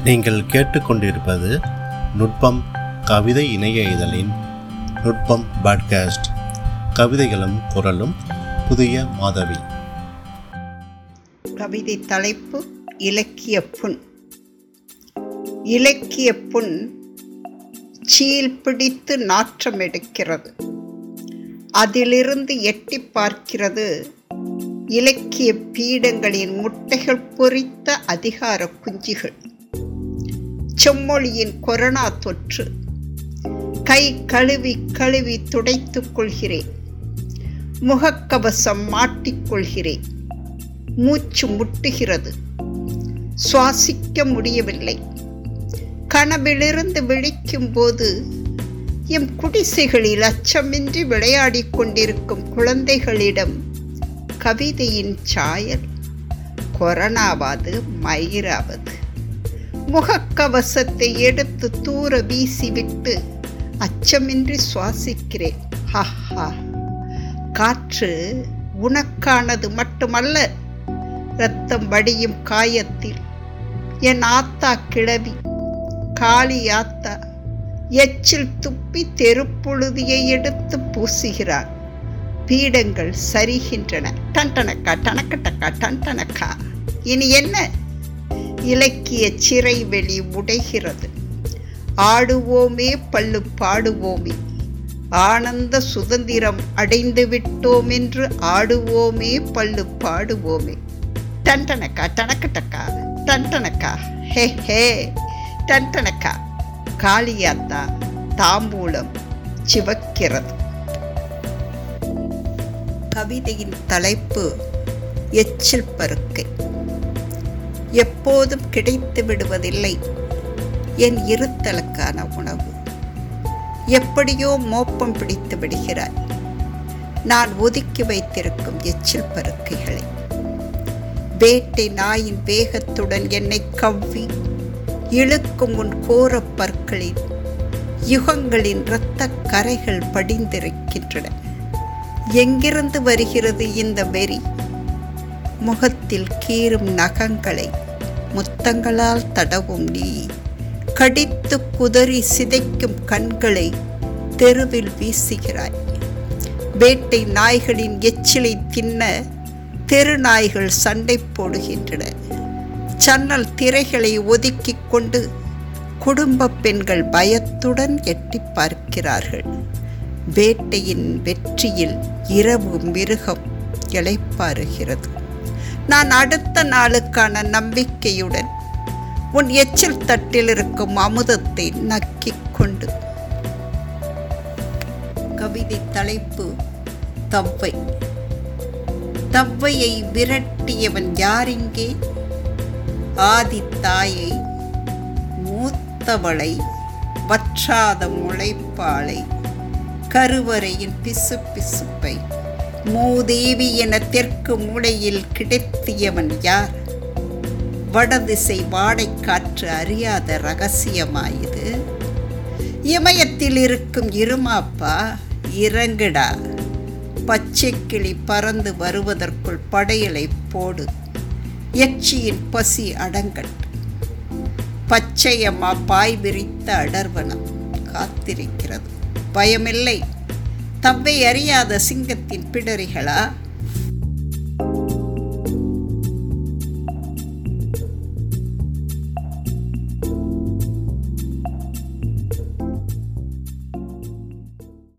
நீங்கள் கேட்டுக்கொண்டிருப்பது நுட்பம் கவிதை இணைய இதழின் நுட்பம் பாட்காஸ்ட் கவிதைகளும் குரலும் புதிய மாதவி கவிதை தலைப்பு இலக்கிய புண் இலக்கிய புண் சீல் பிடித்து நாற்றம் எடுக்கிறது அதிலிருந்து எட்டி பார்க்கிறது இலக்கிய பீடங்களின் முட்டைகள் பொறித்த அதிகார குஞ்சுகள் செம்மொழியின் கொரோனா தொற்று கை கழுவி கழுவி துடைத்துக் கொள்கிறேன் முகக்கவசம் மாட்டிக்கொள்கிறேன் மூச்சு முட்டுகிறது சுவாசிக்க முடியவில்லை கனவிலிருந்து விழிக்கும் போது எம் குடிசைகளில் அச்சமின்றி விளையாடிக் கொண்டிருக்கும் குழந்தைகளிடம் கவிதையின் சாயல் கொரோனாவாது மயிராவது முகக்கவசத்தை எடுத்து தூர வீசிவிட்டு அச்சமின்றி சுவாசிக்கிறேன் ஹஹா காற்று உனக்கானது மட்டுமல்ல இரத்தம் வடியும் காயத்தில் என் ஆத்தா கிழவி காளி ஆத்தா எச்சில் துப்பி தெருப்புழுதியை எடுத்து பூசுகிறார் பீடங்கள் சரிகின்றன டன்டனக்கா டனக்கட்டக்கா டன்டனக்கா இனி என்ன இலக்கிய சிறை வெளி உடைகிறது ஆடுவோமே பல்லு பாடுவோமே ஆனந்த சுதந்திரம் அடைந்து விட்டோம் என்று ஆடுவோமே பல்லு பாடுவோமே டன்டனக்கா டனக்கட்டக்கா டன்டனக்கா ஹே ஹே டன்டனக்கா காளியாத்தா தாம்பூலம் சிவக்கிறது கவிதையின் தலைப்பு எச்சில் பருக்கை எப்போதும் கிடைத்து விடுவதில்லை என் இருத்தலுக்கான உணவு எப்படியோ மோப்பம் பிடித்து விடுகிறாய் நான் ஒதுக்கி வைத்திருக்கும் எச்சில் பருக்கைகளை வேட்டை நாயின் வேகத்துடன் என்னை கவ்வி இழுக்கும் உன் கோரப் பற்களில் யுகங்களின் இரத்த கரைகள் படிந்திருக்கின்றன எங்கிருந்து வருகிறது இந்த வெறி முகத்தில் கீறும் நகங்களை முத்தங்களால் தடவும் நீ கடித்து குதறி சிதைக்கும் கண்களை தெருவில் வீசுகிறாய் வேட்டை நாய்களின் எச்சிலை தின்ன தெரு நாய்கள் சண்டை போடுகின்றன சன்னல் திரைகளை ஒதுக்கிக் கொண்டு குடும்ப பெண்கள் பயத்துடன் எட்டி பார்க்கிறார்கள் வேட்டையின் வெற்றியில் இரவு மிருகம் இளைப்பாறுகிறது நான் அடுத்த நாளுக்கான நம்பிக்கையுடன் உன் எச்சில் தட்டில் இருக்கும் அமுதத்தை நக்கிக் கொண்டு கவிதை தலைப்பு தவ்வை தவ்வையை விரட்டியவன் யாரிங்கே ஆதித்தாயை மூத்தவளை வற்றாத முளைப்பாளை கருவறையின் பிசு பிசுப்பை மூதேவி என தெற்கு மூலையில் கிடைத்தியவன் யார் வடதிசை வாடைக்காற்று அறியாத ரகசியமாயுது இமயத்தில் இருக்கும் இருமாப்பா இறங்குடா பச்சைக்கிளி பறந்து வருவதற்குள் படையலை போடு எச்சியின் பசி அடங்கட் பச்சையம்மா பாய் விரித்த அடர்வனம் காத்திருக்கிறது பயமில்லை தவ்வை அறியாத சிங்கத்தின் பிடரிகளா